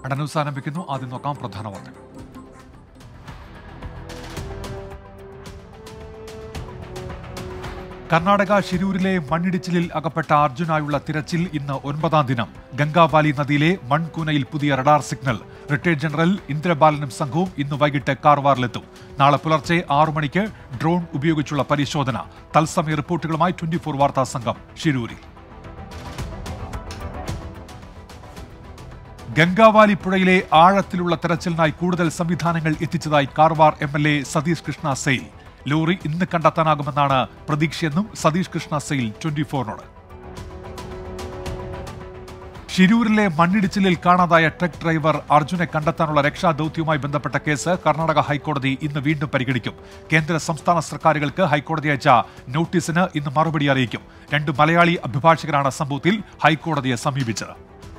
news ആരംഭിക്കുന്നു ആദ്യം നോക്കാം പ്രധാന വാർത്തകൾ കർണാടക ഷിരൂരിലെ മണ്ണിടിച്ചിലിൽ അകപ്പെട്ട അർജുനായുള്ള തിരച്ചിൽ ഇന്ന് ഒൻപതാം ദിനം ഗംഗാവാലി നദിയിലെ മൺകൂനയിൽ പുതിയ റഡാർ സിഗ്നൽ റിട്ടയർഡ് ജനറൽ ഇന്ദ്രബാലനും സംഘവും ഇന്ന് വൈകിട്ട് കാർവാറിലെത്തും നാളെ പുലർച്ചെ ആറു മണിക്ക് ഡ്രോൺ ഉപയോഗിച്ചുള്ള പരിശോധന തത്സമയ റിപ്പോർട്ടുകളുമായി ട്വന്റി ഫോർ വാർത്താ സംഘം ഷിരൂരിൽ ഗംഗാവാലി പുഴയിലെ ആഴത്തിലുള്ള തെരച്ചിലിനായി കൂടുതൽ സംവിധാനങ്ങൾ എത്തിച്ചതായി Karwar M L A Satish Krishna Sail lorry ഇന്ന് കണ്ടെത്താനാകുമെന്നാണ് പ്രതീക്ഷയെന്നും സതീഷ് കൃഷ്ണ സെയിൽ ട്വന്റി ഫോറിനോട് ഷിരൂരിലെ മണ്ണിടിച്ചിലിൽ കാണാതായ ട്രക്ക് ഡ്രൈവർ അർജുനെ കണ്ടെത്താനുള്ള രക്ഷാദൌത്യവുമായി ബന്ധപ്പെട്ട കേസ് കർണാടക ഹൈക്കോടതി ഇന്ന് വീണ്ടും പരിഗണിക്കും കേന്ദ്ര സംസ്ഥാന സർക്കാരുകൾക്ക് ഹൈക്കോടതി അയച്ച നോട്ടീസിന് ഇന്ന് മറുപടി അറിയിക്കും രണ്ട് മലയാളി അഭിഭാഷകരാണ് സംഭവത്തിൽ ഹൈക്കോടതിയെ സമീപിച്ചത്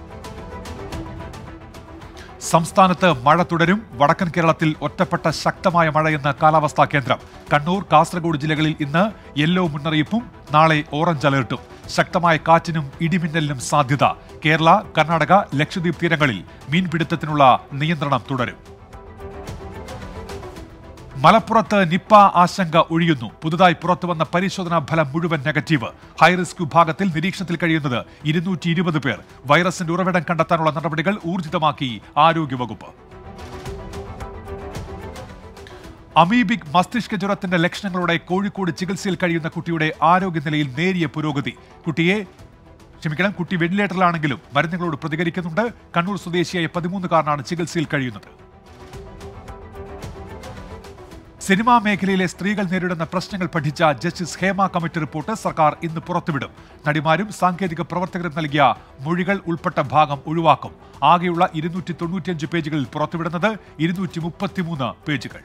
സംസ്ഥാനത്ത് മഴ തുടരും വടക്കൻ കേരളത്തിൽ ഒറ്റപ്പെട്ട ശക്തമായ മഴയെന്ന് കാലാവസ്ഥാ കേന്ദ്രം കണ്ണൂർ കാസർഗോഡ് ജില്ലകളിൽ ഇന്ന് യെല്ലോ മുന്നറിയിപ്പും നാളെ ഓറഞ്ച് അലർട്ടും ശക്തമായ കാറ്റിനും ഇടിമിന്നലിനും സാധ്യത കേരള കർണാടക ലക്ഷദ്വീപ് തീരങ്ങളിൽ മീൻപിടുത്തത്തിനുള്ള നിയന്ത്രണം തുടരും മലപ്പുറത്ത് നിപ്പ ആശങ്ക ഒഴിയുന്നു പുതുതായി പുറത്തുവന്ന പരിശോധനാ ഫലം മുഴുവൻ നെഗറ്റീവ് ഹൈറിസ്ക് വിഭാഗത്തിൽ നിരീക്ഷണത്തിൽ കഴിയുന്നത് ഇരുന്നൂറ്റി ഇരുപത് പേർ വൈറസിന്റെ ഉറവിടം കണ്ടെത്താനുള്ള നടപടികൾ ഊർജിതമാക്കി ആരോഗ്യവകുപ്പ് അമീബിക് മസ്തിഷ്ക ജ്വരത്തിന്റെ ലക്ഷണങ്ങളോടെ കോഴിക്കോട് ചികിത്സയിൽ കഴിയുന്ന കുട്ടിയുടെ ആരോഗ്യനിലയിൽ നേരിയ പുരോഗതി കുട്ടിയെ ക്ഷമിക്കണം കുട്ടി വെന്റിലേറ്ററിലാണെങ്കിലും മരുന്നുകളോട് പ്രതികരിക്കുന്നുണ്ട് കണ്ണൂർ സ്വദേശിയായ പതിമൂന്നുകാരനാണ് ചികിത്സയിൽ കഴിയുന്നത് സിനിമാ മേഖലയിലെ സ്ത്രീകൾ നേരിടുന്ന പ്രശ്നങ്ങൾ പഠിച്ച ജസ്റ്റിസ് ഹേമ കമ്മിറ്റി റിപ്പോർട്ട് സർക്കാർ ഇന്ന് പുറത്തുവിടും നടിമാരും സാങ്കേതിക പ്രവർത്തകരും നൽകിയ മൊഴികൾ ഉൾപ്പെട്ട ഭാഗം ഒഴിവാക്കും ആകെയുള്ള ഇരുന്നൂറ്റി തൊണ്ണൂറ്റിയഞ്ച് പേജുകളിൽ പുറത്തുവിടുന്നത് ഇരുന്നൂറ്റി മുപ്പത്തിമൂന്ന് പേജുകൾ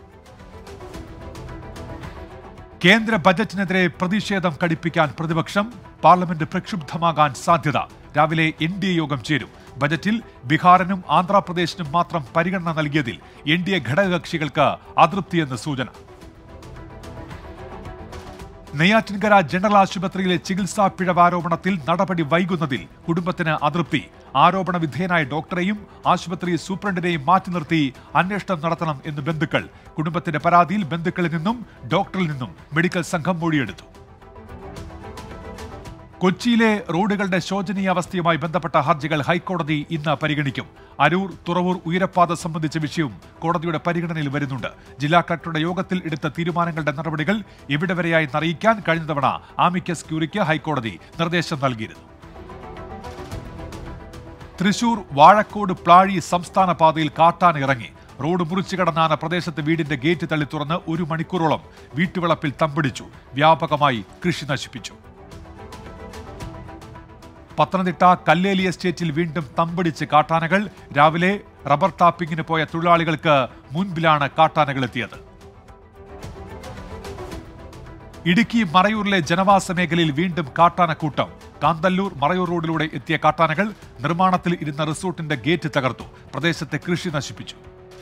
കേന്ദ്ര ബജറ്റിനെതിരെ പ്രതിഷേധം കടിപ്പിക്കാൻ പ്രതിപക്ഷം പാർലമെന്റ് പ്രക്ഷുബ്ധമാകാൻ സാധ്യത രാവിലെ എൻ ഡി എ യോഗം ചേരും ബജറ്റിൽ ബീഹാറിനും ആന്ധ്രാപ്രദേശിനും മാത്രം പരിഗണന നൽകിയതിൽ എൻ ഡി എ ഘടകകക്ഷികൾക്ക് അതൃപ്തിയെന്ന് സൂചന നെയ്യാറ്റിൻകര ജനറൽ ആശുപത്രിയിലെ ചികിത്സാ പിഴവാരോപണത്തിൽ നടപടി വൈകുന്നതിൽ കുടുംബത്തിന് അതൃപ്തി ആരോപണ വിധേയനായ ഡോക്ടറെയും ആശുപത്രി സൂപ്രണ്ടിനെയും മാറ്റി നിർത്തി അന്വേഷണം നടത്തണം എന്ന് ബന്ധുക്കൾ കുടുംബത്തിന്റെ പരാതിയിൽ ബന്ധുക്കളിൽ നിന്നും ഡോക്ടറിൽ നിന്നും മെഡിക്കൽ സംഘം മൊഴിയെടുത്തു കൊച്ചിയിലെ റോഡുകളുടെ ശോചനീയാവസ്ഥയുമായി ബന്ധപ്പെട്ട ഹർജികൾ ഹൈക്കോടതി ഇന്ന് പരിഗണിക്കും അരൂർ തുറവൂർ ഉയരപ്പാത സംബന്ധിച്ച വിഷയവും കോടതിയുടെ പരിഗണനയിൽ വരുന്നുണ്ട് ജില്ലാ കളക്ടറുടെ യോഗത്തിൽ എടുത്ത തീരുമാനങ്ങളുടെ നടപടികൾ എവിടെ വരെയായി അറിയിക്കാൻ കഴിഞ്ഞ തവണ ആമിക്കസ് ക്യൂറിക്ക് ഹൈക്കോടതി നിർദ്ദേശം നൽകിയിരുന്നു തൃശൂർ വാഴക്കോട് പ്ലാഴി സംസ്ഥാന പാതയിൽ കാട്ടാൻ ഇറങ്ങി റോഡ് മുറിച്ചു കടന്നാന പ്രദേശത്ത് വീടിന്റെ ഗേറ്റ് തള്ളി തുറന്ന് ഒരു മണിക്കൂറോളം വീട്ടുവളപ്പിൽ തമ്പടിച്ചു വ്യാപകമായി കൃഷി നശിപ്പിച്ചു പത്തനംതിട്ട കല്ലേലി എസ്റ്റേറ്റിൽ വീണ്ടും തമ്പടിച്ച് കാട്ടാനകൾ രാവിലെ റബ്ബർ ടാപ്പിങ്ങിന് പോയ തൊഴിലാളികൾക്ക് മുൻപിലാണ് കാട്ടാനകൾ എത്തിയത് ഇടുക്കി മറയൂരിലെ ജനവാസ മേഖലയിൽ വീണ്ടും കാട്ടാനക്കൂട്ടം കാന്തല്ലൂർ മറയൂർ റോഡിലൂടെ എത്തിയ കാട്ടാനകൾ നിർമ്മാണത്തിൽ ഇരുന്ന റിസോർട്ടിന്റെ ഗേറ്റ് തകർത്തു പ്രദേശത്തെ കൃഷി നശിപ്പിച്ചു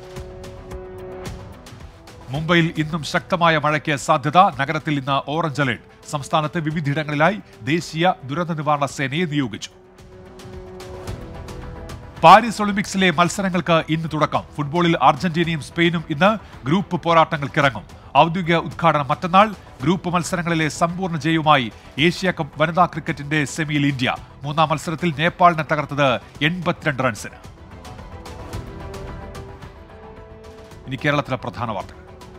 മുംബൈയിൽ ഇന്നും ശക്തമായ മഴയ്ക്ക് സാധ്യത നഗരത്തിൽ ഇന്ന് ഓറഞ്ച് അലേർട്ട് സംസ്ഥാനത്ത് വിവിധയിടങ്ങളിലായി ദേശീയ ദുരന്ത നിവാരണ സേനയെ നിയോഗിച്ചു പാരീസ് ഒളിമ്പിക്സിലെ മത്സരങ്ങൾക്ക് ഇന്ന് തുടക്കം ഫുട്ബോളിൽ അർജന്റീനയും സ്പെയിനും ഇന്ന് ഗ്രൂപ്പ് പോരാട്ടങ്ങൾക്കിറങ്ങും ഔദ്യോഗിക ഉദ്ഘാടനം മറ്റന്നാൾ ഗ്രൂപ്പ് മത്സരങ്ങളിലെ സമ്പൂർണ്ണ ജയവുമായി ഏഷ്യ കപ്പ് വനിതാ ക്രിക്കറ്റിന്റെ സെമിയിൽ ഇന്ത്യ മൂന്നാം മത്സരത്തിൽ നേപ്പാളിനെ തകർത്തത് എൺപത്തിരണ്ട് റൺസിന് ഇനി കേരളത്തിലെ പ്രധാന വാർത്തകൾ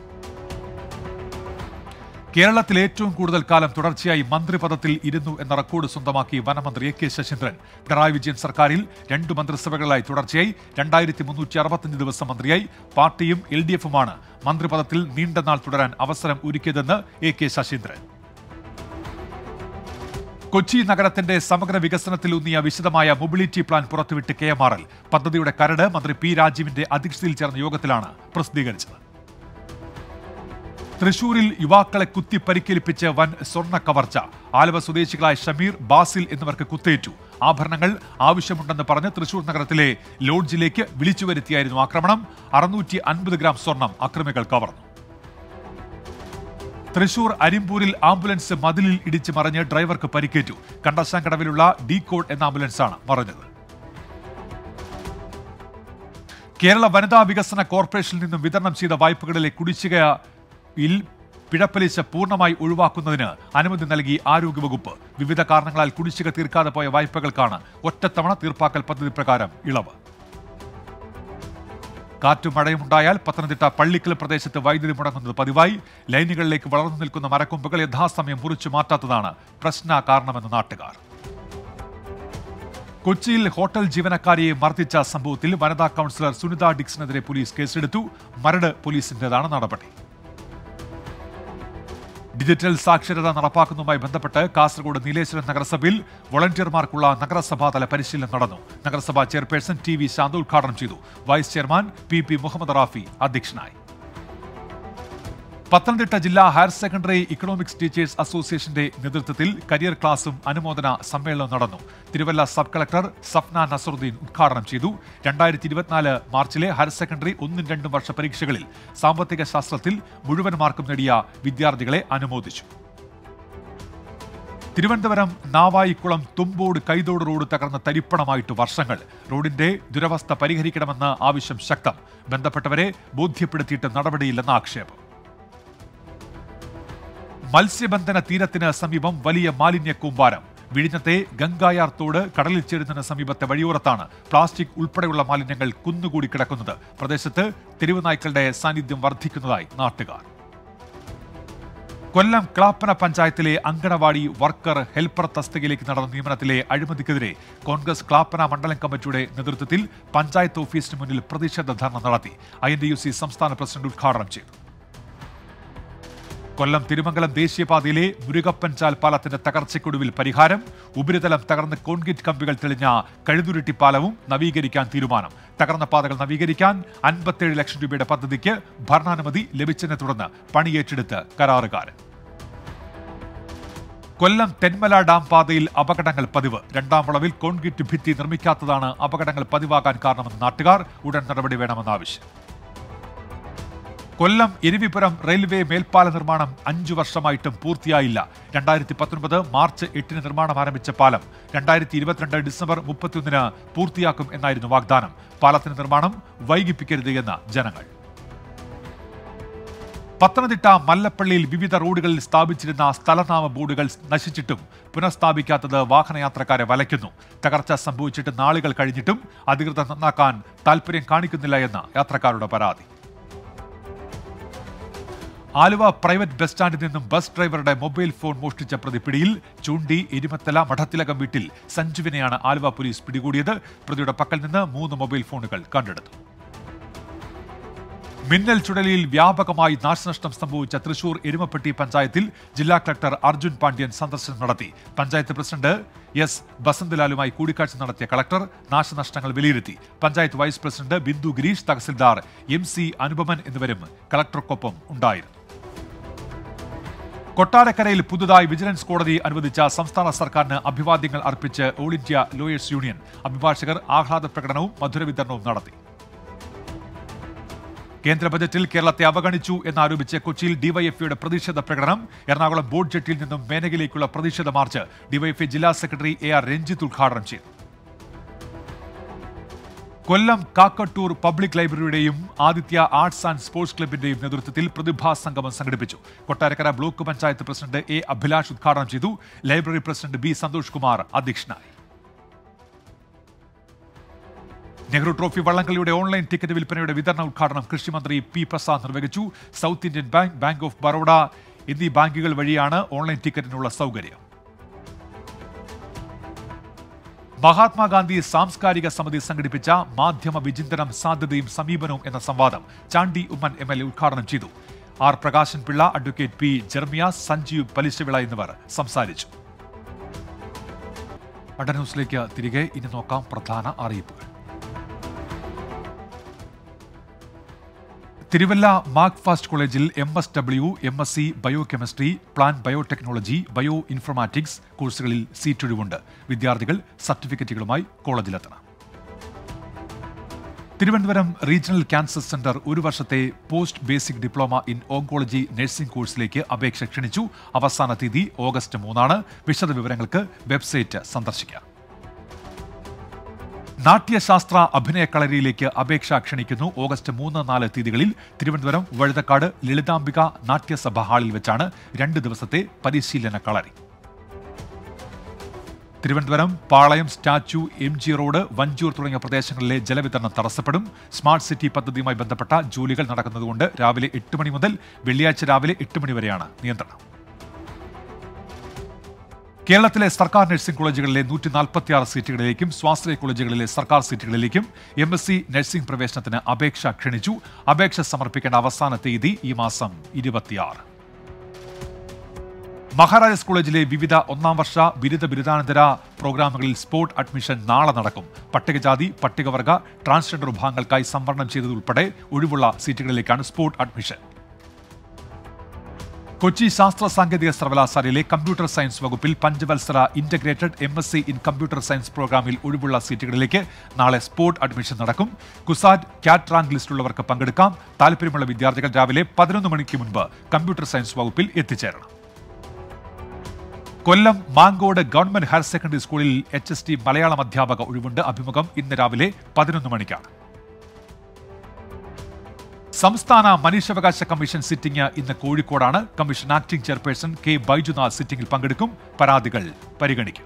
കേരളത്തിൽ ഏറ്റവും കൂടുതൽ കാലം തുടർച്ചയായി മന്ത്രിപദത്തിൽ ഇരുന്നു എന്ന റെക്കോർഡ് സ്വന്തമാക്കി വനമന്ത്രി എ കെ ശശീന്ദ്രൻ പിണറായി വിജയൻ സർക്കാരിൽ രണ്ടു മന്ത്രിസഭകളായി തുടർച്ചയായി രണ്ടായിരത്തി മുന്നൂറ്റി അറുപത്തിയഞ്ച് ദിവസം മന്ത്രിയായി പാർട്ടിയും എൽ ഡി എഫുമാണ് മന്ത്രിപദത്തിൽ നീണ്ട നാൾ തുടരാൻ അവസരം ഒരുക്കിയതെന്ന് എ കെ ശശീന്ദ്രൻ കൊച്ചി നഗരത്തിന്റെ സമഗ്ര വികസനത്തിലൂന്നിയ വിശദമായ മൊബിലിറ്റി പ്ലാൻ പുറത്തുവിട്ട് കെ എം ആർ എൽ പദ്ധതിയുടെ കരട് മന്ത്രി പി രാജീവിന്റെ അധ്യക്ഷതയിൽ ചേർന്ന യോഗത്തിലാണ് പ്രസിദ്ധീകരിച്ചത് തൃശൂരിൽ യുവാക്കളെ കുത്തി പരിക്കേൽപ്പിച്ച് വൻ സ്വർണ്ണ കവർച്ച ആലുവ സ്വദേശികളായ ഷമീർ ബാസിൽ എന്നിവർക്ക് കുത്തേറ്റു ആഭരണങ്ങൾ ആവശ്യമുണ്ടെന്ന് പറഞ്ഞ് തൃശൂർ നഗരത്തിലെ ലോഡ്ജിലേക്ക് വിളിച്ചു വരുത്തിയായിരുന്നു ആക്രമണം അറുന്നൂറ്റി അൻപത് ഗ്രാം സ്വർണം അക്രമികൾ കവർന്നു തൃശൂർ അരിമ്പൂരിൽ ആംബുലൻസ് മതിലിൽ ഇടിച്ച് മറിഞ്ഞ് ഡ്രൈവർക്ക് പരിക്കേറ്റു കണ്ടശാങ്കടവിലുള്ള ഡി കോഡ് എന്ന ആംബുലൻസാണ് മറിഞ്ഞത് കേരള വനിതാ വികസന കോർപ്പറേഷനിൽ നിന്നും വിതരണം ചെയ്ത വായ്പകളിലെ കുടിശ്ശികയിൽ പിഴപ്പലിശ പൂർണ്ണമായി ഒഴിവാക്കുന്നതിന് അനുമതി നൽകി ആരോഗ്യവകുപ്പ് വിവിധ കാരണങ്ങളാൽ കുടിശ്ശിക തീർക്കാതെ പോയ വായ്പകൾക്കാണ് ഒറ്റത്തവണ തീർപ്പാക്കൽ പദ്ധതി പ്രകാരം ഇളവ് കാറ്റും മഴയും ഉണ്ടായാൽ പത്തനംതിട്ട പള്ളിക്കൽ പ്രദേശത്ത് വൈദ്യുതി മുടങ്ങുന്നത് പതിവായി ലൈനുകളിലേക്ക് വളർന്നു നിൽക്കുന്ന മരക്കൊമ്പുകൾ യഥാസമയം മുറിച്ചു മാറ്റാത്തതാണ് പ്രശ്ന കാരണമെന്ന് നാട്ടുകാർ കൊച്ചിയിൽ ഹോട്ടൽ ജീവനക്കാരിയെ മർദ്ദിച്ച സംഭവത്തിൽ വനിതാ കൗൺസിലർ സുനിത ഡിക്സിനെതിരെ പോലീസ് കേസെടുത്തു മരട് പോലീസിന്റേതാണ് നടപടി ഡിജിറ്റൽ സാക്ഷരത നടപ്പാക്കുന്നതുമായി ബന്ധപ്പെട്ട് കാസർഗോഡ് നീലേശ്വരം നഗരസഭയിൽ വോളണ്ടിയർമാർക്കുള്ള നഗരസഭാതല പരിശീലനം നടന്നു നഗരസഭാ ചെയർപേഴ്സൺ ടി വി ശാന്ത ഉദ്ഘാടനം ചെയ്തു vice chairman P P Muhammad Rafi അധ്യക്ഷനായി പത്തനംതിട്ട ജില്ലാ ഹയർ സെക്കൻഡറി ഇക്കണോമിക്സ് ടീച്ചേഴ്സ് അസോസിയേഷന്റെ നേതൃത്വത്തിൽ കരിയർ ക്ലാസും അനുമോദന സമ്മേളനവും നടന്നു തിരുവല്ല സബ് കളക്ടർ സഫ്ന നസറുദ്ദീൻ ഉദ്ഘാടനം ചെയ്തു രണ്ടായിരത്തി ഇരുപത്തിനാല് മാർച്ചിലെ ഹയർ സെക്കൻഡറി ഒന്നും രണ്ടും വർഷ പരീക്ഷകളിൽ സാമ്പത്തിക ശാസ്ത്രത്തിൽ മുഴുവൻ മാർക്കും നേടിയ വിദ്യാർത്ഥികളെ അനുമോദിച്ചു തിരുവനന്തപുരം നാവായിക്കുളം തുമ്പോട് കൈതോട് റോഡ് തകർന്ന തരിപ്പണമായിട്ട് വർഷങ്ങൾ റോഡിന്റെ ദുരവസ്ഥ പരിഹരിക്കണമെന്ന ആവശ്യം ശക്തം ബന്ധപ്പെട്ടവരെ ബോധ്യപ്പെടുത്തിയിട്ട് നടപടിയില്ലെന്ന ആക്ഷേപം മത്സ്യബന്ധന തീരത്തിന് സമീപം വലിയ മാലിന്യ കൂമ്പാരം വിഴിഞ്ഞത്തെ ഗംഗായാർ തോട് കടലിൽ ചേരുന്നതിന് സമീപത്തെ വഴിയോരത്താണ് പ്ലാസ്റ്റിക് ഉൾപ്പെടെയുള്ള മാലിന്യങ്ങൾ കുന്നുകൂടി കിടക്കുന്നത് പ്രദേശത്ത് തെരുവ് നായ്ക്കളുടെ സാന്നിധ്യം വർദ്ധിക്കുന്നതായി നാട്ടുകാർ കൊല്ലം ക്ലാപ്പന പഞ്ചായത്തിലെ അങ്കണവാടി വർക്കർ ഹെൽപ്പർ തസ്തികയിലേക്ക് നടന്ന നിയമനത്തിലെ അഴിമതിക്കെതിരെ കോൺഗ്രസ് ക്ലാപ്പന മണ്ഡലം കമ്മിറ്റിയുടെ നേതൃത്വത്തിൽ പഞ്ചായത്ത് ഓഫീസിന് മുന്നിൽ പ്രതിഷേധ ധർണ നടത്തി I N D U C സംസ്ഥാന പ്രസിഡന്റ് ഉദ്ഘാടനം ചെയ്തു കൊല്ലം തിരുമംഗലം ദേശീയപാതയിലെ മുരുകപ്പൻചാൽ പാലത്തിന്റെ തകർച്ചയ്ക്കൊടുവിൽ പരിഹാരം ഉപരിതലം തകർന്ന് കോൺക്രീറ്റ് കമ്പികൾ തെളിഞ്ഞ കഴുതുരുട്ടി പാലവും നവീകരിക്കാൻ തീരുമാനം തകർന്ന പാതകൾ നവീകരിക്കാൻ അൻപത്തേഴ് ലക്ഷം രൂപയുടെ പദ്ധതിക്ക് ഭരണാനുമതി ലഭിച്ചതിനെ തുടർന്ന് പണിയേറ്റെടുത്ത് കരാറുകാരൻ കൊല്ലം തെന്മല ഡാം പാതയിൽ അപകടങ്ങൾ പതിവ് രണ്ടാം വളവിൽ കോൺക്രീറ്റ് ഭിത്തി നിർമ്മിക്കാത്തതാണ് അപകടങ്ങൾ പതിവാകാൻ കാരണമെന്ന് നാട്ടുകാർ ഉടൻ നടപടി വേണമെന്ന് ആവശ്യം കൊല്ലം എരുവിപുരം റെയിൽവേ മേൽപ്പാല നിർമ്മാണം അഞ്ചു വർഷമായിട്ടും പൂർത്തിയായില്ല രണ്ടായിരത്തി പത്തൊൻപത് മാർച്ച് എട്ടിന് നിർമ്മാണം ആരംഭിച്ച പാലം രണ്ടായിരത്തി ഇരുപത്തിരണ്ട് ഡിസംബർ മുപ്പത്തിയൊന്നിന് പൂർത്തിയാക്കും എന്നായിരുന്നു വാഗ്ദാനം പാലത്തിന്റെ നിർമ്മാണം വൈകിപ്പിക്കരുത് എന്ന് ജനങ്ങൾ പത്തനംതിട്ട മല്ലപ്പള്ളിയിൽ വിവിധ റോഡുകളിൽ സ്ഥാപിച്ചിരുന്ന സ്ഥലനാമ ബോർഡുകൾ നശിച്ചിട്ടും പുനഃസ്ഥാപിക്കാത്തത് വാഹനയാത്രക്കാരെ വലയ്ക്കുന്നു തകർച്ച സംഭവിച്ചിട്ട് നാളുകൾ കഴിഞ്ഞിട്ടും അധികൃതർ നന്നാക്കാൻ താൽപര്യം കാണിക്കുന്നില്ല എന്ന് യാത്രക്കാരുടെ പരാതി ആലുവ പ്രൈവറ്റ് ബസ് സ്റ്റാൻഡിൽ നിന്നും ബസ് ഡ്രൈവറുടെ മൊബൈൽ ഫോൺ മോഷ്ടിച്ച പ്രതി പിടിയിൽ ചൂണ്ടി എരിമത്തല മഠത്തിലകം വീട്ടിൽ സഞ്ജുവിനെയാണ് ആലുവ പോലീസ് പിടികൂടിയത് പ്രതിയുടെ പക്കൽ നിന്ന് മൂന്ന് മൊബൈൽ ഫോണുകൾ കണ്ടെടുത്തു മിന്നൽ ചുഴലിയിൽ വ്യാപകമായി നാശനഷ്ടം സംഭവിച്ച തൃശൂർ എരുമപ്പെട്ടി പഞ്ചായത്തിൽ ജില്ലാ കളക്ടർ അർജുൻ പാണ്ഡ്യൻ സന്ദർശനം നടത്തി പഞ്ചായത്ത് പ്രസിഡന്റ് എസ് ബസന്തലാലുമായി കൂടിക്കാഴ്ച നടത്തിയ കളക്ടർ നാശനഷ്ടങ്ങൾ വിലയിരുത്തി panchayat vice president Bindu Girish tahsildar M C Anupaman എന്നിവരും കളക്ടർക്കൊപ്പം ഉണ്ടായിരുന്നു കൊട്ടാരക്കരയിൽ പുതുതായി വിജിലൻസ് കോടതി അനുവദിച്ച സംസ്ഥാന സർക്കാരിന് അഭിവാദ്യങ്ങൾ അർപ്പിച്ച് ഓൾ ഇന്ത്യ ലോയേഴ്സ് യൂണിയൻ അഭിഭാഷകർ ആഹ്ലാദ പ്രകടനവും മധുരവിതരണവും നടത്തി കേന്ദ്ര ബജറ്റിൽ കേരളത്തെ അവഗണിച്ചു എന്നാരോപിച്ച് കൊച്ചിയിൽ ഡിവൈഎഫ്ഐയുടെ പ്രതിഷേധ പ്രകടനം എറണാകുളം ബോട്ട് ജെട്ടിയിൽ നിന്നും മേനകയിലേക്കുള്ള പ്രതിഷേധ മാർച്ച് ഡിവൈഎഫ്ഐ ജില്ലാ സെക്രട്ടറി എ ആർ രഞ്ജിത്ത് ഉദ്ഘാടനം ചെയ്തു കൊല്ലം കാക്കട്ടൂർ പബ്ലിക് ലൈബ്രറിയുടെയും ആദിത്യ ആർട്സ് ആൻഡ് സ്പോർട്സ് ക്ലബിന്റെയും നേതൃത്വത്തിൽ പ്രതിഭാ സംഗമം സംഘടിപ്പിച്ചു Kottarakkara block panchayat president A Abhilash ഉദ്ഘാടനം ചെയ്തു library president B Santhosh Kumar അധ്യക്ഷനായി നെഹ്റു ട്രോഫി വള്ളംകളിയുടെ ഓൺലൈൻ ടിക്കറ്റ് വിൽപ്പനയുടെ വിതരണ ഉദ്ഘാടനം കൃഷിമന്ത്രി പി പ്രസാദ് നിർവഹിച്ചു South Indian bank bank of Baroda എന്നീ ബാങ്കുകൾ വഴിയാണ് ഓൺലൈൻ ടിക്കറ്റിനുള്ള സൗകര്യം മഹാത്മാഗാന്ധി സാംസ്കാരിക സമിതി സംഘടിപ്പിച്ച മാധ്യമ വിചിന്തനം സാധ്യതയും സമീപനവും എന്ന സംവാദം Chandy Oommen M L A ഉദ്ഘാടനം ചെയ്തു R Prakashan Pillai advocate P Jermia Sanjeev Palishavila എന്നിവർ സംസാരിച്ചു അഡ ന്യൂസിലേക്ക് തിരികെ ഇനി നോക്കാം പ്രധാന അറിയിപ്പുകൾ തിരുവല്ല മാർക്ക് ഫാസ്റ്റ് കോളേജിൽ M S W M S C bio chemistry plan biotechnology bio informatics കോഴ്സുകളിൽ സീറ്റൊഴിവുണ്ട് വിദ്യാർത്ഥികൾ സർട്ടിഫിക്കറ്റുകളുമായി കോളേജിലെത്തണം തിരുവനന്തപുരം റീജിയണൽ ക്യാൻസർ സെന്റർ ഒരു വർഷത്തെ post basic diploma in oncology nursing കോഴ്സിലേക്ക് അപേക്ഷ ക്ഷണിച്ചു അവസാന തീയതി ഓഗസ്റ്റ് മൂന്നാണ് വിശദവിവരങ്ങൾക്ക് വെബ്സൈറ്റ് സന്ദർശിക്കാം നാട്യശാസ്ത്ര അഭിനയ കളരിയിലേക്ക് അപേക്ഷ ക്ഷണിക്കുന്നു ഓഗസ്റ്റ് മൂന്ന് നാല് തീയതികളിൽ തിരുവനന്തപുരം വഴുതക്കാട് ലളിതാംബിക നാട്യസഭ ഹാളിൽ വെച്ചാണ് രണ്ട് ദിവസത്തെ പരിശീലന കളരി Thiruvananthapuram Palayam statue M G road Vanchoor തുടങ്ങിയ പ്രദേശങ്ങളിലെ ജലവിതരണം തടസ്സപ്പെടും സ്മാർട്ട് സിറ്റി പദ്ധതിയുമായി ബന്ധപ്പെട്ട ജോലികൾ നടക്കുന്നതുകൊണ്ട് രാവിലെ എട്ട് മണി മുതൽ വെള്ളിയാഴ്ച രാവിലെ എട്ട് മണി വരെയാണ് നിയന്ത്രണം കേരളത്തിലെ സർക്കാർ നഴ്സിംഗ് കോളേജുകളിലെ നൂറ്റി നാൽപ്പത്തിയാറ് സീറ്റുകളിലേക്കും സ്വാശ്രയ കോളേജുകളിലെ സർക്കാർ സീറ്റുകളിലേക്കും എം എസ് സി നഴ്സിംഗ് പ്രവേശനത്തിന് അപേക്ഷ ക്ഷണിച്ചു അപേക്ഷ സമർപ്പിക്കേണ്ട അവസാന തീയതി ഈ മാസം ഇരുപത്തിയാറ് മഹാരാജാസ് കോളേജിലെ വിവിധ ഒന്നാം വർഷ ബിരുദ ബിരുദാനന്തര പ്രോഗ്രാമുകളിൽ സ്പോർട്ട് അഡ്മിഷൻ നാളെ നടക്കും പട്ടികജാതി പട്ടികവർഗ ട്രാൻസ്ജെൻഡർ വിഭാഗങ്ങൾക്കായി സംവരണം ചെയ്തതുൾപ്പെടെ ഒഴിവുള്ള സീറ്റുകളിലേക്കാണ് സ്പോർട്ട് അഡ്മിഷൻ കൊച്ചി ശാസ്ത്ര സാങ്കേതിക സർവകലാശാലയിലെ കമ്പ്യൂട്ടർ സയൻസ് വകുപ്പിൽ പഞ്ചവത്സര integrated M S C in computer science പ്രോഗ്രാമിൽ ഒഴിവുള്ള സീറ്റുകളിലേക്ക് നാളെ സ്പോർട്ട് അഡ്മിഷൻ നടക്കും കുസാറ്റ് ക്യാറ്റ് റാങ്ക് ലിസ്റ്റുള്ളവർക്ക് പങ്കെടുക്കാം താല്പര്യമുള്ള വിദ്യാർത്ഥികൾ രാവിലെ പതിനൊന്ന് മണിക്ക് മുൻപ് കമ്പ്യൂട്ടർ സയൻസ് വകുപ്പിൽ എത്തിച്ചേരണം Kollam Mangode government higher secondary സ്കൂളിൽ എച്ച് എസ് ടി മലയാളം അധ്യാപക ഒഴിവുണ്ട് അഭിമുഖം ഇന്ന് രാവിലെ പതിനൊന്ന് മണിക്കാണ് സംസ്ഥാന മനുഷ്യാവകാശ കമ്മീഷൻ സിറ്റിംഗ് ഇന്ന് കോഴിക്കോടാണ് commission acting chairperson K Baijunath സിറ്റിംഗിൽ പങ്കെടുക്കും പരാതികൾ പരിഗണിക്കും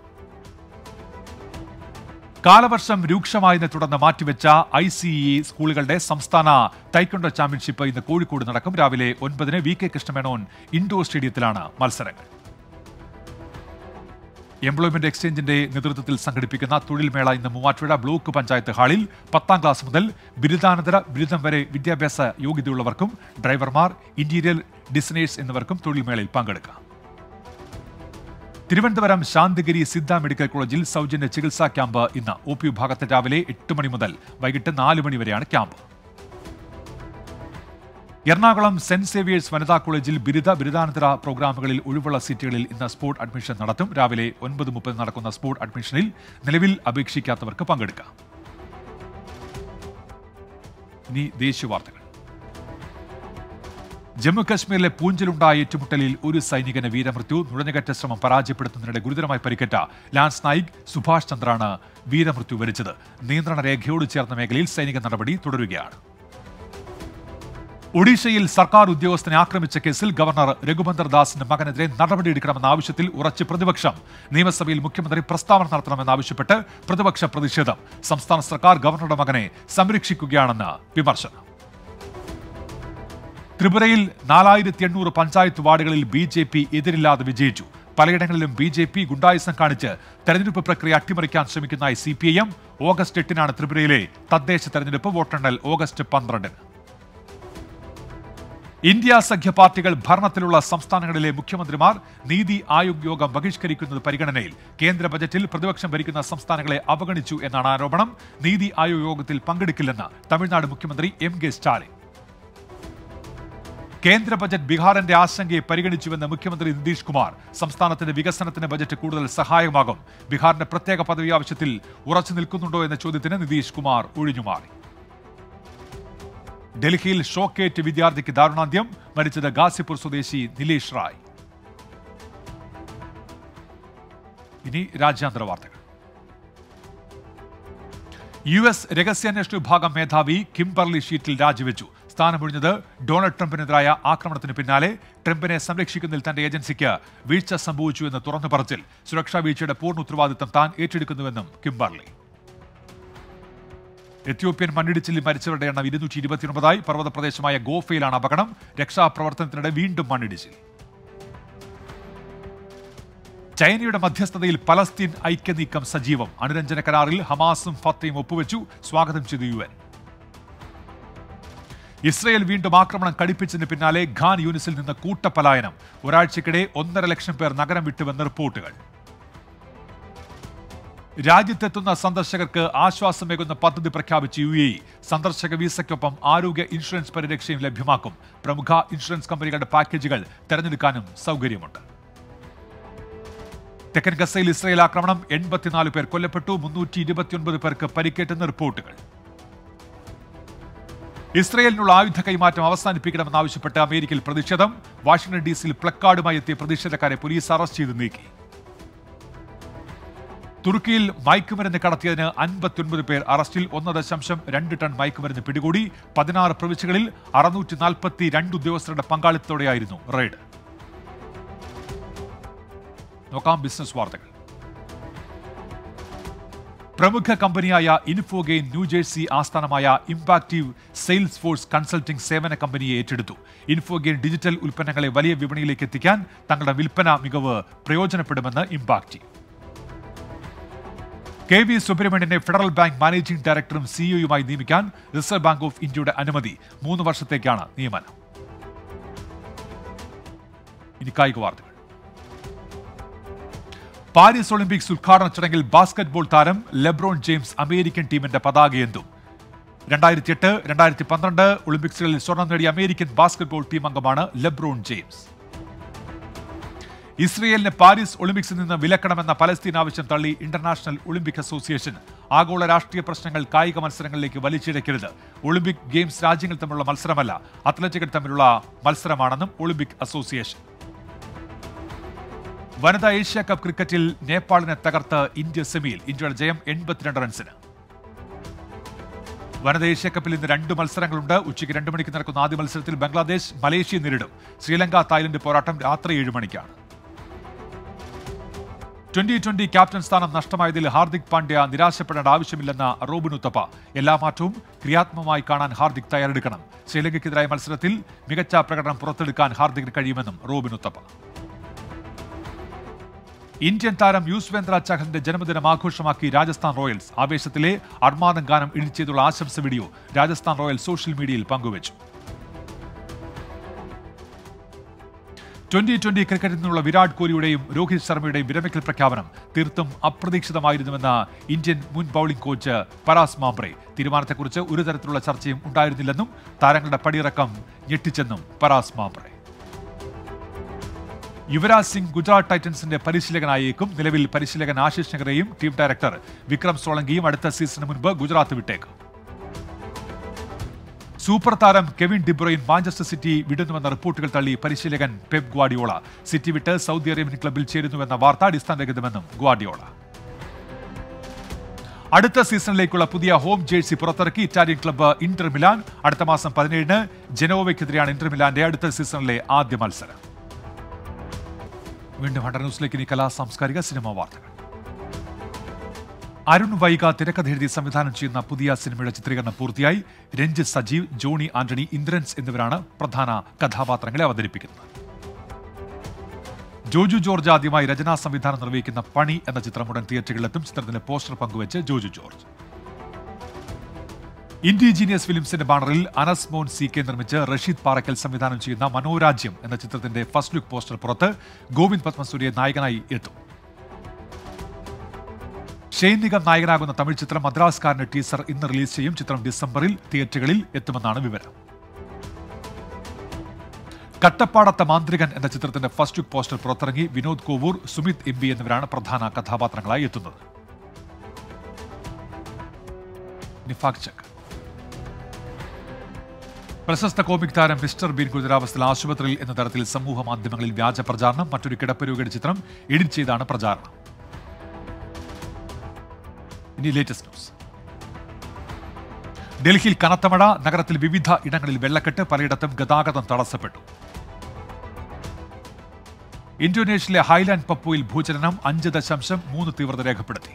കാലവർഷം രൂക്ഷമായതിനെ തുടർന്ന് മാറ്റിവെച്ച ഐ സി ഇ സ്കൂളുകളുടെ സംസ്ഥാന തൈക്കൊണ്ട ചാമ്പ്യൻഷിപ്പ് ഇന്ന് കോഴിക്കോട് നടക്കും രാവിലെ ഒൻപതിന് വി കെ കൃഷ്ണമേനോൻ ഇൻഡോർ സ്റ്റേഡിയത്തിലാണ് മത്സരങ്ങൾ എംപ്ലോയ്മെന്റ് എക്സ്ചേഞ്ചിന്റെ നേതൃത്വത്തിൽ സംഘടിപ്പിക്കുന്ന തൊഴിൽ മേള ഇന്ന് മൂവാറ്റുപുഴ ബ്ലോക്ക് പഞ്ചായത്ത് ഹാളിൽ പത്താം ക്ലാസ് മുതൽ ബിരുദാനന്തര ബിരുദം വരെ വിദ്യാഭ്യാസ യോഗ്യതയുള്ളവർക്കും ഡ്രൈവർമാർ ഇന്റീരിയർ ഡിസൈനേഴ്സ് എന്നിവർക്കും തൊഴിൽ മേളയിൽ പങ്കെടുക്കാം തിരുവനന്തപുരം ശാന്തിഗിരി സിദ്ധ മെഡിക്കൽ കോളേജിൽ സൗജന്യ ചികിത്സാ ക്യാമ്പ് ഇന്ന് ഒ പി വിഭാഗത്തിൽ രാവിലെ എട്ട് മണി മുതൽ വൈകിട്ട് നാല് മണി വരെയാണ് ക്യാമ്പ് എറണാകുളം സെന്റ് സേവിയേഴ്സ് വനിതാ കോളേജിൽ ബിരുദ ബിരുദാനന്തര പ്രോഗ്രാമുകളിൽ ഒഴിവുള്ള സീറ്റുകളിൽ ഇന്ന് സ്പോർട്ട് അഡ്മിഷൻ നടത്തും രാവിലെ ഒൻപത് മുപ്പത് നടക്കുന്ന സ്പോർട്ട് അഡ്മിഷനിൽ നിലവിൽ അപേക്ഷിക്കാത്തവർക്ക് പങ്കെടുക്കാം ഇനി ദേശീയ വാർത്തകൾ ജമ്മു കശ്മീരിലെ പൂഞ്ചിലുണ്ടായ ഏറ്റുമുട്ടലിൽ ഒരു സൈനികന് വീരമൃത്യു നുഴഞ്ഞുകയറ്റ ശ്രമം പരാജയപ്പെടുത്തുന്നതിനിടെ ഗുരുതരമായി പരിക്കേറ്റ ലാൻസ് നായിക് സുഭാഷ് ചന്ദ്രാണ് വീരമൃത്യു വരിച്ചത് നിയന്ത്രണ രേഖയോട് ചേർന്ന മേഖലയിൽ സൈനിക നടപടി തുടരുകയാണ് ഒഡീഷയിൽ സർക്കാർ ഉദ്യോഗസ്ഥനെ ആക്രമിച്ച കേസിൽ ഗവർണർ രഘുബന്ദർ ദാസിന്റെ മകനെതിരെ നടപടിയെടുക്കണമെന്ന ആവശ്യത്തിൽ ഉറച്ച് പ്രതിപക്ഷം നിയമസഭയിൽ മുഖ്യമന്ത്രി പ്രസ്താവന നടത്തണമെന്നാവശ്യപ്പെട്ട് പ്രതിപക്ഷ പ്രതിഷേധം സംസ്ഥാന സർക്കാർ ഗവർണറുടെ മകനെ സംരക്ഷിക്കുകയാണെന്ന് വിമർശനം ത്രിപുരയിൽ നാലായിരത്തി എണ്ണൂറ് പഞ്ചായത്ത് വാർഡുകളിൽ ബി ജെ പി എതിരില്ലാതെ വിജയിച്ചു പലയിടങ്ങളിലും ബി ജെ പി ഗുണ്ടായുസം കാണിച്ച് തെരഞ്ഞെടുപ്പ് പ്രക്രിയ അട്ടിമറിക്കാൻ ശ്രമിക്കുന്നതായി C P I M August എട്ടിനാണ് ത്രിപുരയിലെ തദ്ദേശ തെരഞ്ഞെടുപ്പ് വോട്ടെണ്ണൽ ഓഗസ്റ്റ് പന്ത്രണ്ടിന് ഇന്ത്യ സഖ്യ പാർട്ടികൾ ഭരണത്തിലുള്ള സംസ്ഥാനങ്ങളിലെ മുഖ്യമന്ത്രിമാർ നീതി ആയോഗ് യോഗം ബഹിഷ്കരിക്കുന്നത് പരിഗണനയിൽ കേന്ദ്ര ബജറ്റിൽ പ്രതിപക്ഷം ഭരിക്കുന്ന സംസ്ഥാനങ്ങളെ അവഗണിച്ചു എന്നാണ് ആരോപണം നീതി ആയോഗ് യോഗത്തിൽ പങ്കെടുക്കില്ലെന്ന് തമിഴ്നാട് മുഖ്യമന്ത്രി എം കെ സ്റ്റാലിൻ കേന്ദ്ര ബജറ്റ് ബീഹാറിന്റെ ആശങ്കയെ പരിഗണിച്ചുവെന്ന് മുഖ്യമന്ത്രി നിതീഷ് കുമാർ സംസ്ഥാനത്തിന്റെ വികസനത്തിന് ബജറ്റ് കൂടുതൽ സഹായമാകും ബീഹാറിന്റെ പ്രത്യേക പദവി ആവശ്യത്തിൽ ഉറച്ചു നിൽക്കുന്നുണ്ടോ എന്ന ചോദ്യത്തിന് നിതീഷ് കുമാർ ഒഴിഞ്ഞുമാറി ഡൽഹിയിൽ ഷോക്കേറ്റ് വിദ്യാർത്ഥിക്ക് ദാരുണാന്ത്യം മരിച്ചത് ഗാസിപൂർ സ്വദേശി നിലേഷ് റായ് ഇനി രാജ്യാന്തര വാർത്തകൾ യു എസ് രഹസ്യാന്വേഷണ വിഭാഗം മേധാവി കിംബർലി ഷീറ്റിൽ രാജിവെച്ചു സ്ഥാനമൊഴിഞ്ഞത് ഡൊണാൾഡ് ട്രംപിനെതിരായ ആക്രമണത്തിന് പിന്നാലെ ട്രംപിനെ സംരക്ഷിക്കുന്നതിൽ തന്റെ ഏജൻസിക്ക് വീഴ്ച സംഭവിച്ചു എന്ന് തുറന്നു പറച്ചിൽ സുരക്ഷാ വീഴ്ചയുടെ പൂർണ്ണ ഉത്തരവാദിത്തം താൻ ഏറ്റെടുക്കുന്നുവെന്നും കിംബർലി എത്യോപ്യൻ മണ്ണിടിച്ചിലിൽ മരിച്ചവരുടെ എണ്ണം ഇരുന്നൂറ്റി ഇരുപത്തിയൊൻപതായി പർവ്വത പ്രദേശമായ ഗോഫയിലാണ് അപകടം രക്ഷാപ്രവർത്തനത്തിനിടെ വീണ്ടും മണ്ണിടിച്ചിൽ ചൈനയുടെ മധ്യസ്ഥതയിൽ പലസ്തീൻ ഐക്യനീക്കം സജീവം അനുരഞ്ജന കരാറിൽ ഹമാസും ഫത്തയും ഒപ്പുവെച്ചു സ്വാഗതം ചെയ്തു യു എൻ ഇസ്രയേൽ വീണ്ടും ആക്രമണം കടുപ്പിച്ചതിന് പിന്നാലെ ഖാൻ യൂനിസിൽ നിന്ന് കൂട്ടപലായനം ഒരാഴ്ചക്കിടെ ഒന്നര ലക്ഷം പേർ നഗരം വിട്ടുവെന്ന് റിപ്പോർട്ടുകൾ രാജ്യത്തെത്തുന്ന സന്ദർശകർക്ക് ആശ്വാസമേകുന്ന പദ്ധതി പ്രഖ്യാപിച്ച് യു എ സന്ദർശക വീസയ്ക്കൊപ്പം ആരോഗ്യ ഇൻഷുറൻസ് പരിരക്ഷയും ലഭ്യമാക്കും പ്രമുഖ ഇൻഷുറൻസ് കമ്പനികളുടെ പാക്കേജുകൾ തെരഞ്ഞെടുക്കാനും സൗകര്യമുണ്ട് തെക്കൻ ഗസയിൽ ഇസ്രയേൽ ആക്രമണം എൺപത്തിനാല് പേർ കൊല്ലപ്പെട്ടു മുന്നൂറ്റി ഇരുപത്തിയൊൻപത് പേർക്ക് പരിക്കേറ്റെന്ന് റിപ്പോർട്ടുകൾ ഇസ്രയേലിനുള്ള ആയുധ കൈമാറ്റം അവസാനിപ്പിക്കണമെന്നാവശ്യപ്പെട്ട് അമേരിക്കയിൽ പ്രതിഷേധം വാഷിംഗ്ടൺ ഡി സിയിൽ പ്ലക്കാർഡുമായി എത്തിയ പ്രതിഷേധക്കാരെ പോലീസ് അറസ്റ്റ് ചെയ്ത് നീക്കി തുർക്കിയിൽ മയക്കുമരുന്ന് കടത്തിയതിന് അൻപത്തിയൊൻപത് പേർ അറസ്റ്റിൽ ഒന്ന് ദശാംശം രണ്ട് ടൺ മയക്കുമരുന്ന് പിടികൂടി പതിനാറ് പ്രവിശ്യകളിൽ അറുന്നൂറ്റി നാൽപ്പത്തി രണ്ട് ഉദ്യോഗസ്ഥരുടെ പങ്കാളിത്തത്തോടെയായിരുന്നു റെയ്ഡ് നോക്കാം ബിസിനസ് വാർത്തകൾ പ്രമുഖ കമ്പനിയായ ഇൻഫോഗെയിൻ ന്യൂജേഴ്സി ആസ്ഥാനമായ ഇമ്പാക്റ്റീവ് സെയിൽസ് ഫോഴ്സ് കൺസൾട്ടിംഗ് സേവന കമ്പനിയെ ഏറ്റെടുത്തു ഇൻഫോഗെയിൻ ഡിജിറ്റൽ ഉൽപ്പന്നങ്ങളെ വലിയ വിപണിയിലേക്ക് എത്തിക്കാൻ തങ്ങളുടെ വിൽപ്പന മികവ് പ്രയോജനപ്പെടുമെന്ന് ഇമ്പാക്റ്റീവ് കെ വി സുബ്രഹ്മണ്യനെ ഫെഡറൽ ബാങ്ക് മാനേജിംഗ് ഡയറക്ടറും സിഇഒയുമായി നിയമിക്കാൻ റിസർവ് ബാങ്ക് ഓഫ് ഇന്ത്യയുടെ അനുമതി മൂന്ന് വർഷത്തേക്കാണ് നിയമനം ഇനി കായിക വാർത്തകൾ പാരീസ് ഒളിമ്പിക്സ് ഉദ്ഘാടന ചടങ്ങിൽ ബാസ്കറ്റ്ബോൾ താരം ലെബ്രോൺ ജെയിംസ് അമേരിക്കൻ ടീമിന്റെ പതാകയേന്തും രണ്ടായിരത്തി എട്ട് രണ്ടായിരത്തി പന്ത്രണ്ട് ഒളിമ്പിക്സുകളിൽ സ്വർണം നേടിയ അമേരിക്കൻ ബാസ്കറ്റ്ബോൾ ടീം അംഗമാണ് ലെബ്രോൺ ജെയിംസ് ഇസ്രയേലിന് പാരീസ് ഒളിമ്പിക്സിൽ നിന്ന് വിലക്കണമെന്ന പലസ്തീൻ ആവശ്യം തള്ളി ഇന്റർനാഷണൽ ഒളിമ്പിക് അസോസിയേഷൻ ആഗോള രാഷ്ട്രീയ പ്രശ്നങ്ങൾ കായിക മത്സരങ്ങളിലേക്ക് വലിച്ചിഴക്കരുത് ഒളിമ്പിക് ഗെയിംസ് രാജ്യങ്ങൾ തമ്മിലുള്ള മത്സരമല്ല അത്ലറ്റുകൾ തമ്മിലുള്ള മത്സരമാണെന്നും ഒളിമ്പിക് അസോസിയേഷൻ വനിതാ ഏഷ്യ കപ്പ് ക്രിക്കറ്റിൽ നേപ്പാളിനെ തകർത്ത് ഇന്ത്യ സെമിയിൽ ഇന്ത്യയുടെ ജയം എൺപത്തിരണ്ട് റൺസിന് വനിതാ ഏഷ്യ കപ്പിൽ ഇന്ന് രണ്ട് മത്സരങ്ങളുണ്ട് ഉച്ചയ്ക്ക് രണ്ട് മണിക്ക് നടക്കുന്ന ആദ്യ മത്സരത്തിൽ ബംഗ്ലാദേശ് മലേഷ്യ നേരിടും ശ്രീലങ്ക തായ്ലൻഡ് പോരാട്ടം രാത്രി ഏഴ് മണിക്കാണ് ട്വന്റി ട്വന്റി ക്യാപ്റ്റൻ സ്ഥാനം നഷ്ടമായതിൽ ഹാർദിക് പാണ്ഡ്യ നിരാശപ്പെടേണ്ട ആവശ്യമില്ലെന്ന റോബിൻ ഉത്തപ്പ എല്ലാ മാറ്റവും ക്രിയാത്മകമായി കാണാൻ ഹാർദിക് തയ്യാറെടുക്കണം ശ്രീലങ്കയ്ക്കെതിരായ മത്സരത്തിൽ മികച്ച പ്രകടനം പുറത്തെടുക്കാൻ ഹാർദിക്കിന് കഴിയുമെന്നും റോബിൻ ഉത്തപ്പ ഇന്ത്യൻ താരം യൂസ്വേന്ദ്ര ചഹലിന്റെ ജന്മദിനം ആഘോഷമാക്കി രാജസ്ഥാൻ റോയൽസ് ആവേശത്തിലെ അർമാദം ഗാനം ഇടിച്ചതുള്ള ആശംസ വീഡിയോ രാജസ്ഥാൻ റോയൽസ് സോഷ്യൽ മീഡിയയിൽ പങ്കുവച്ചു ട്വന്റി ട്വന്റി ക്രിക്കറ്റിൽ നിന്നുള്ള വിരാട് കോഹ്ലിയുടെയും രോഹിത് ശർമ്മയുടെയും വിരമിക്കൽ പ്രഖ്യാപനം തീർത്തും അപ്രതീക്ഷിതമായിരുന്നുവെന്ന് ഇന്ത്യൻ മുൻ ബൌളിംഗ് കോച്ച് പരാസ് മാംബ്രെ തീരുമാനത്തെക്കുറിച്ച് ഒരു തരത്തിലുള്ള ചർച്ചയും ഉണ്ടായിരുന്നില്ലെന്നും താരങ്ങളുടെ പടിയിറക്കം ഞെട്ടിച്ചെന്നും പരാസ് മാംബ്രെ യുവരാജ് സിംഗ് ഗുജറാത്ത് ടൈറ്റൻസിന്റെ പരിശീലകനായേക്കും നിലവിൽ പരിശീലകൻ ആശിഷ് നഗറയും ടീം ഡയറക്ടർ വിക്രം സോളങ്കിയും അടുത്ത സീസണിന് മുൻപ് ഗുജറാത്ത് വിട്ടേക്കും സൂപ്പർ താരം കെവിൻ ഡിബ്രോയിൻ മാഞ്ചസ്റ്റർ സിറ്റി വിടുന്നുവെന്ന റിപ്പോർട്ടുകൾ തള്ളി പരിശീലകൻ പെപ് ഗ്വാഡിയോള സിറ്റി വിട്ട് സൗദി അറേബ്യൻ ക്ലബിൽ ചേരുന്നുവെന്ന വാർത്ത അടിസ്ഥാനരഹിതമെന്നും ഗ്വാഡിയോള അടുത്ത സീസണിലേക്കുള്ള പുതിയ ഹോം ജേഴ്സി പുറത്തിറക്കി ഇറ്റാലിയൻ ക്ലബ്ബ് ഇന്റർ മിലാൻ അടുത്ത മാസം പതിനേഴിന് ജനോവയ്ക്കെതിരെയാണ് ഇന്റർ മിലാന്റെ അടുത്ത സീസണിലെ ആദ്യ മത്സരം വീണ്ടും ഹണ്ടർ ന്യൂസിലേക്ക് ഇനി കലാ സാംസ്കാരിക സിനിമാ വാർത്തകൾ അരുൺ വൈഗ തിരക്കഥ എഴുതി സംവിധാനം ചെയ്യുന്ന പുതിയ സിനിമയുടെ ചിത്രീകരണം പൂർത്തിയായി രഞ്ജിത്ത് സജീവ് ജോണി ആന്റണി ഇന്ദ്രൻസ് എന്നിവരാണ് പ്രധാന കഥാപാത്രങ്ങളെ അവതരിപ്പിക്കുന്നത് ജോജു ജോർജ് ആദ്യമായി രചനാ സംവിധാനം നിർവഹിക്കുന്ന പണി എന്ന ചിത്രം ഉടൻ തിയേറ്ററുകളിലെത്തും ചിത്രത്തിന്റെ പോസ്റ്റർ പങ്കുവച്ച് ജോജു ജോർജ് ഇൻഡിജീനിയസ് ഫിലിംസിന്റെ ബാനറിൽ അനസ് മോൻ സി കെ നിർമ്മിച്ച് റഷീദ് പാറക്കൽ സംവിധാനം ചെയ്യുന്ന മനോരാജ്യം എന്ന ചിത്രത്തിന്റെ ഫസ്റ്റ് ലുക്ക് പോസ്റ്റർ പുറത്ത് ഗോവിന്ദ് പത്മസൂര്യ നായകനായി എത്തും ഷെയ്ൻ നിഗം നായകനാകുന്ന തമിഴ് ചിത്രം മദ്രാസ്കാരന്റെ ടീസർ ഇന്ന് റിലീസ് ചെയ്യും ചിത്രം ഡിസംബറിൽ തിയേറ്ററുകളിൽ എത്തുമെന്നാണ് വിവരം കട്ടപ്പാടത്ത മാന്ത്രികൻ എന്ന ചിത്രത്തിന്റെ ഫസ്റ്റ് ലുക്ക് പോസ്റ്റർ പുറത്തിറങ്ങി വിനോദ് കോവൂർ സുമിത് എം ബി എന്നിവരാണ് പ്രധാന കഥാപാത്രങ്ങളായി എത്തുന്നത് നിഫാക് ചെക്ക് പ്രശസ്ത കോമിക് താരം മിസ്റ്റർ ബീൻ ഗുരുതരാവസ്ഥയിൽ ആശുപത്രിയിൽ എന്ന തരത്തിൽ സമൂഹ മാധ്യമങ്ങളിൽ വ്യാജ പ്രചാരണം മറ്റൊരു കിടപ്പരോഗിയുടെ ചിത്രം എഡിറ്റ് ചെയ്താണ് പ്രചാരണം ഇനി ലേറ്റസ്റ്റ് ന്യൂസ് ഡൽഹിയിൽ കനത്ത മഴ നഗരത്തിൽ വിവിധ ഇടങ്ങളിൽ വെള്ളക്കെട്ട് പലയിടത്തും ഗതാഗതം തടസ്സപ്പെട്ടു ഇന്തോനേഷ്യയിലെ ഹൈലാൻഡ് പപ്പുയിൽ ഭൂചലനം അഞ്ച് ദശാംശം മൂന്ന് തീവ്രത രേഖപ്പെടുത്തി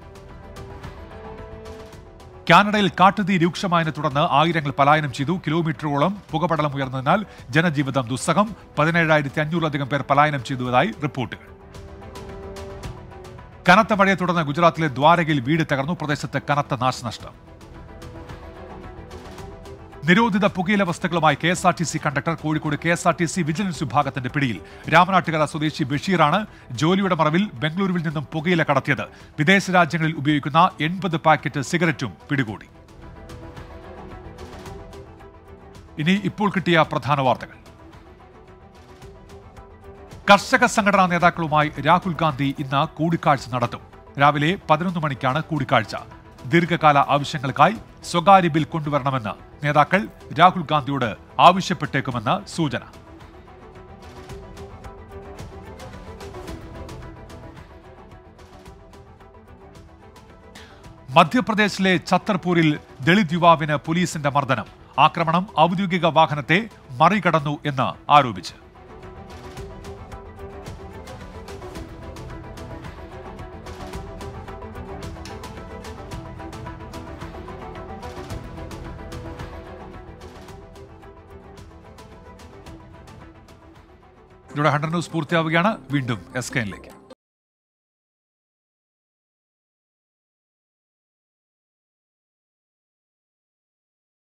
കാനഡയിൽ കാട്ടുതീ രൂക്ഷമായതിനെ തുടർന്ന് ആയിരങ്ങൾ പലായനം ചെയ്തു കിലോമീറ്ററോളം പുകപടലം ഉയർന്നതിനാൽ ജനജീവിതം ദുസ്സഹം പതിനേഴായിരത്തി അഞ്ഞൂറിലധികം പേർ പലായനം ചെയ്തതായി റിപ്പോർട്ടുകൾ കനത്ത മഴയെ തുടർന്ന് ഗുജറാത്തിലെ ദ്വാരകയിൽ വീട് തകർന്നു പ്രദേശത്ത് കനത്ത നാശനഷ്ടം നിരോധിത പുകയില വസ്തുക്കളുമായി K S R T C conductor Kozhikode K S R T C vigilance വിഭാഗത്തിന്റെ പിടിയിൽ രാമനാട്ടുകര സ്വദേശി ബഷീറാണ് ജോലിയുടെ മറവിൽ ബംഗളൂരുവിൽ നിന്നും പുകയില കടത്തിയത് വിദേശ രാജ്യങ്ങളിൽ ഉപയോഗിക്കുന്ന എൺപത് പാക്കറ്റ് സിഗരറ്റും പിടികൂടി ഇനി ഇപ്പോൾ കിട്ടിയ പ്രധാന വാർത്തകൾ കർഷക സംഘടനാ നേതാക്കളുമായി രാഹുൽ ഗാന്ധി ഇന്ന് കൂടിക്കാഴ്ച നടത്തും രാവിലെ പതിനൊന്ന് മണിക്കാണ് കൂടിക്കാഴ്ച ദീർഘകാല ആവശ്യങ്ങൾക്കായി സ്വകാര്യ ബിൽ കൊണ്ടുവരണമെന്ന് നേതാക്കൾ രാഹുൽ ഗാന്ധിയോട് ആവശ്യപ്പെട്ടേക്കുമെന്ന് സൂചന മധ്യപ്രദേശിലെ ഛത്തർപൂരിൽ ദളിത് യുവാവിന് പോലീസിന്റെ മർദ്ദനം ആക്രമണം ഔദ്യോഗിക വാഹനത്തെ മറികടന്നു എന്ന് ആരോപിച്ച് ഇതോടെ ഹൺഡ്രഡ് ന്യൂസ് പൂർത്തിയാവുകയാണ് വീണ്ടും എസ് കെനിലേക്ക്